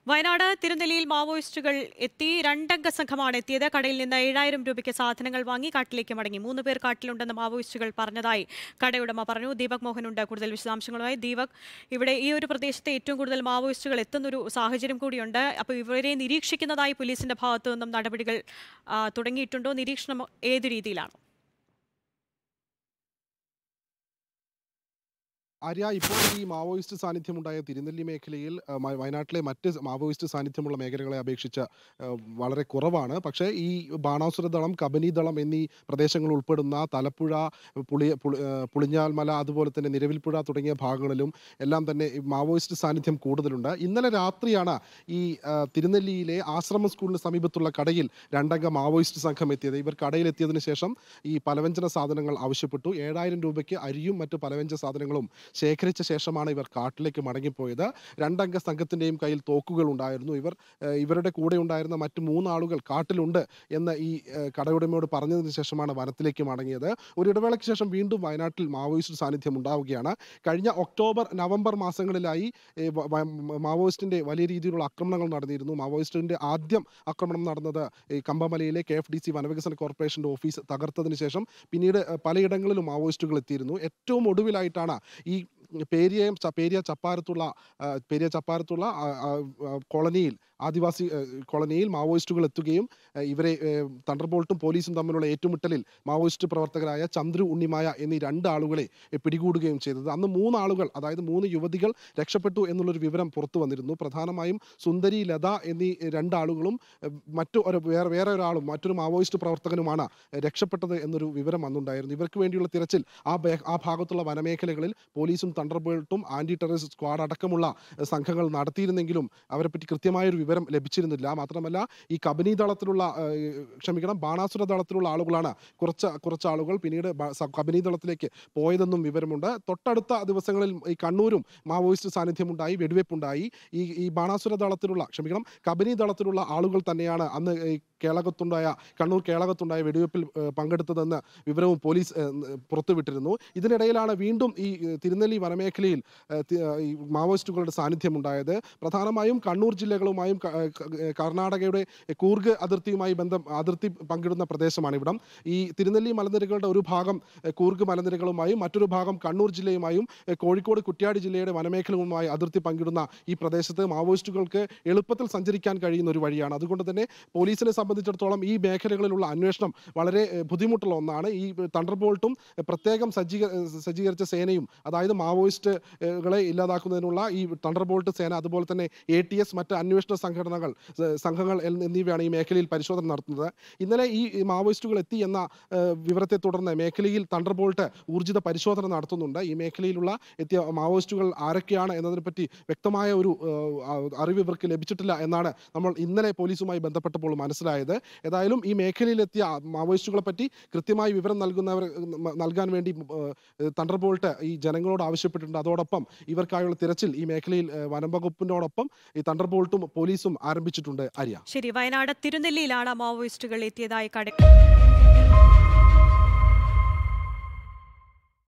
വയനാട് തിരുനെല്ലിയിൽ മാവോയിസ്റ്റുകൾ എത്തി രണ്ടംഗ സംഘമാണ് എത്തിയത് കടയിൽ നിന്ന് ഏഴായിരം രൂപയ്ക്ക് സാധനങ്ങൾ വാങ്ങി കാട്ടിലേക്ക് മടങ്ങി മൂന്ന് പേർ കാട്ടിലുണ്ടെന്ന് മാവോയിസ്റ്റുകൾ പറഞ്ഞതായി കടയുടമ പറഞ്ഞു ദീപക് മോഹനുണ്ട് കൂടുതൽ വിശദാംശങ്ങളുമായി ദീപക് ഇവിടെ ഈ ഒരു പ്രദേശത്ത് ഏറ്റവും കൂടുതൽ മാവോയിസ്റ്റുകൾ എത്തുന്നൊരു സാഹചര്യം കൂടിയുണ്ട് അപ്പോൾ ഇവരെ നിരീക്ഷിക്കുന്നതായി പോലീസിന്റെ ഭാഗത്തു നിന്നും നടപടികൾ ആ, തുടങ്ങിയിട്ടുണ്ടോ നിരീക്ഷണം ഏത് രീതിയിലാണ് ആര്യ ഇപ്പോൾ ഈ മാവോയിസ്റ്റ് സാന്നിധ്യമുണ്ടായ തിരുനെല്ലി മേഖലയിൽ ആ, മ- വയനാട്ടിലെ മറ്റ് മാവോയിസ്റ്റ് സാന്നിധ്യമുള്ള മേഖലകളെ അപേക്ഷിച്ച് ആ, വളരെ കുറവാണ് പക്ഷേ ഈ ബാണാസുര ദളം കബനി ദളം എന്നീ പ്രദേശങ്ങൾ ഉൾപ്പെടുന്ന തലപ്പുഴ പുളി പുളി- ആ, പുളിഞ്ഞാൽമല അതുപോലെ തന്നെ നിരവിൽപ്പുഴ തുടങ്ങിയ ഭാഗങ്ങളിലും എല്ലാം തന്നെ ഈ മാവോയിസ്റ്റ് സാന്നിധ്യം കൂടുതലുണ്ട് ഇന്നലെ രാത്രിയാണ് ഈ ആ, തിരുനെല്ലിയിലെ ആശ്രമ സ്കൂളിന് സമീപത്തുള്ള കടയിൽ രണ്ടംഗ മാവോയിസ്റ്റ് സംഘം എത്തിയത് ഇവർ കടയിലെത്തിയതിനു ശേഷം ഈ പലവ്യഞ്ജന സാധനങ്ങൾ ആവശ്യപ്പെട്ടു ഏഴായിരം രൂപയ്ക്ക് അരിയും മറ്റു പലവ്യഞ്ജന സാധനങ്ങളും ശേഖരിച്ച ശേഷമാണ് ഇവർ കാട്ടിലേക്ക് മടങ്ങിപ്പോയത് രണ്ടംഗ സംഘത്തിൻ്റെയും കയ്യിൽ തോക്കുകൾ ഉണ്ടായിരുന്നു ഇവർ ഏഹ്, ഇവരുടെ കൂടെ ഉണ്ടായിരുന്ന മറ്റ് മൂന്നാളുകൾ കാട്ടിലുണ്ട് എന്ന് ഈ ഏഹ്, കടയുടമയോട് പറഞ്ഞതിന് ശേഷമാണ് വനത്തിലേക്ക് മടങ്ങിയത് ഒരു ഇടവേളയ്ക്ക് ശേഷം വീണ്ടും വയനാട്ടിൽ മാവോയിസ്റ്റ് സാന്നിധ്യം ഉണ്ടാവുകയാണ് കഴിഞ്ഞ ഒക്ടോബർ നവംബർ മാസങ്ങളിലായി ഏഹ്, വ- വ- മാവോയിസ്റ്റിന്റെ വലിയ രീതിയിലുള്ള ആക്രമണങ്ങൾ നടന്നിരുന്നു മാവോയിസ്റ്റിന്റെ ആദ്യം ആക്രമണം നടന്നത് ഈ കമ്പമലയിലെ കെ എഫ് ഡി സി വനവികസന കോർപ്പറേഷന്റെ ഓഫീസ് തകർത്തതിന് ശേഷം പിന്നീട് ഏഹ്, പലയിടങ്ങളിലും മാവോയിസ്റ്റുകൾ എത്തിയിരുന്നു ഏറ്റവും ഒടുവിലായിട്ടാണ് ഈ പേരിയയും ച- പേരിയ ചപ്പാരത്തുള്ള ആ, പേരിയ ചപ്പാരത്തുള്ള ആ, ആ, ആ, കോളനിയിൽ ആദിവാസി ആ, കോളനിയിൽ മാവോയിസ്റ്റുകൾ എത്തുകയും ആ, ഇവരെ തണ്ടർബോൾട്ടും പോലീസും തമ്മിലുള്ള ഏറ്റുമുട്ടലിൽ മാവോയിസ്റ്റ് പ്രവർത്തകരായ ചന്ദ്രു ഉണ്ണിമായ എന്നീ രണ്ട് ആളുകളെ ഏ, പിടികൂടുകയും ചെയ്തത് അന്ന് മൂന്നാളുകൾ അതായത് മൂന്ന് യുവതികൾ രക്ഷപ്പെട്ടു എന്നുള്ളൊരു വിവരം പുറത്തു വന്നിരുന്നു പ്രധാനമായും സുന്ദരി ലത എന്നീ രണ്ടാളുകളും ഏ, മറ്റു ഒരു വേറെ വേറെ ഒരാളും മറ്റൊരു മാവോയിസ്റ്റ് പ്രവർത്തകനുമാണ് രക്ഷപ്പെട്ടത് എന്നൊരു വിവരം അന്നുണ്ടായിരുന്നു ഇവർക്ക് വേണ്ടിയുള്ള തിരച്ചിൽ ആ ബേ- ആ ഭാഗത്തുള്ള വനമേഖലകളിൽ പോലീസും തണ്ടർബോൾട്ടും ആന്റി ടെററിസ്റ്റ് സ്ക്വാഡ് അടക്കമുള്ള ഏഹ്, സംഘങ്ങൾ നടത്തിയിരുന്നെങ്കിലും അവരെപ്പറ്റി കൃത്യമായൊരു വിവരം ലഭിച്ചിരുന്നില്ല മാത്രമല്ല ഈ കബനി ദളത്തിലുള്ള ഏഹ്, ക്ഷമിക്കണം ബാണാസുര ദളത്തിലുള്ള ആളുകളാണ് കുറച്ച് കുറച്ച് ആളുകൾ പിന്നീട് ബ- സ- കബനി ദളത്തിലേക്ക് പോയതെന്നും വിവരമുണ്ട് തൊട്ടടുത്ത ദിവസങ്ങളിൽ ഈ കണ്ണൂരും മാവോയിസ്റ്റ് സാന്നിധ്യമുണ്ടായി വെടിവെപ്പുണ്ടായി ഈ ഈ ബാണാസുര ദളത്തിലുള്ള ക്ഷമിക്കണം കബനി ദളത്തിലുള്ള ആളുകൾ തന്നെയാണ് അന്ന് ഈ കേളകത്തുണ്ടായ കണ്ണൂർ കേളകത്തുണ്ടായ വെടിവെപ്പിൽ ഏഹ്, പങ്കെടുത്തതെന്ന് വിവരവും പോലീസ് ഏഹ്, പുറത്തുവിട്ടിരുന്നു ഇതിനിടയിലാണ് വീണ്ടും ഈ ഏഹ്, തിരുനെല്ലി വനമേഖലയിൽ ഏഹ്, തി- ഏഹ്, ഈ മാവോയിസ്റ്റുകളുടെ സാന്നിധ്യമുണ്ടായത് പ്രധാനമായും കണ്ണൂർ ജില്ലകളുമായും ക- ഏഹ്, ക- ഏഹ്, കർണാടകയുടെ കൂർഗ് അതിർത്തിയുമായി ബന്ധം അതിർത്തി പങ്കിടുന്ന പ്രദേശമാണ് ഇവിടം ഈ തിരുനെല്ലി മലനിരകളുടെ ഒരു ഭാഗം ഏഹ്, കൂർഗ് മലനിരകളുമായും മറ്റൊരു ഭാഗം കണ്ണൂർ ജില്ലയുമായും ഏഹ്, കോഴിക്കോട് കുറ്റ്യാടി ജില്ലയുടെ വനമേഖലകളുമായി അതിർത്തി പങ്കിടുന്ന ഈ പ്രദേശത്ത് മാവോയിസ്റ്റുകൾക്ക് എളുപ്പത്തിൽ സഞ്ചരിക്കാൻ കഴിയുന്ന ഒരു വഴിയാണ് അതുകൊണ്ട് തന്നെ പോലീസിനെ സംബന്ധിച്ചിടത്തോളം ഈ മേഖലകളിലുള്ള അന്വേഷണം വളരെ ഏഹ്, ബുദ്ധിമുട്ടുള്ള ഒന്നാണ് ഈ തണ്ടർബോൾട്ടും ഏഹ്, പ്രത്യേകം സജ്ജീക ഏഹ്, സജ്ജീകരിച്ച സേനയും അതായത് മാവോയിസ്റ്റുകളെ ഇല്ലാതാക്കുന്നതിനുള്ള ഈ തണ്ടർബോൾട്ട് സേന അതുപോലെ തന്നെ എ ടി എസ് മറ്റ് അന്വേഷണ സംഘടനകൾ സ- സംഘങ്ങൾ എൽ- എന്നിവയാണ് ഈ മേഖലയിൽ പരിശോധന നടത്തുന്നത് ഇന്നലെ ഈ ഈ മാവോയിസ്റ്റുകൾ എത്തി എന്ന ഏഹ്, വിവരത്തെ തുടർന്ന് മേഖലയിൽ തണ്ടർബോൾട്ട് ഊർജിത പരിശോധന നടത്തുന്നുണ്ട് ഈ മേഖലയിലുള്ള എത്തിയ മാവോയിസ്റ്റുകൾ ആരൊക്കെയാണ് എന്നതിനെപ്പറ്റി വ്യക്തമായ ഒരു ഏഹ്, ആ- അറിവ് ഇവർക്ക് ലഭിച്ചിട്ടില്ല എന്നാണ് നമ്മൾ ഇന്നലെ പോലീസുമായി ബന്ധപ്പെട്ടപ്പോൾ മനസ്സിലായത് ഏതായാലും ഈ മേഖലയിലെത്തിയ മാവോയിസ്റ്റുകളെ പറ്റി കൃത്യമായി വിവരം നൽകുന്നവർ ഏഹ്, നൽകാൻ വേണ്ടി ഏഹ്, തണ്ടർബോൾട്ട് ഈ ജനങ്ങളോട് ആവശ്യപ്പെട്ടിട്ടുണ്ട് അതോടൊപ്പം ഇവർക്കായുള്ള തിരച്ചിൽ ഈ മേഖലയിൽ ഏഹ്, വനം വകുപ്പിനോടൊപ്പം ഈ തണ്ടർബോൾട്ടും പോലീസും ആരംഭിച്ചിട്ടുണ്ട് ആര്യ ശരി വയനാട് തിരുനെല്ലിയിലാണ് മാവോയിസ്റ്റുകൾ എത്തിയതായി കട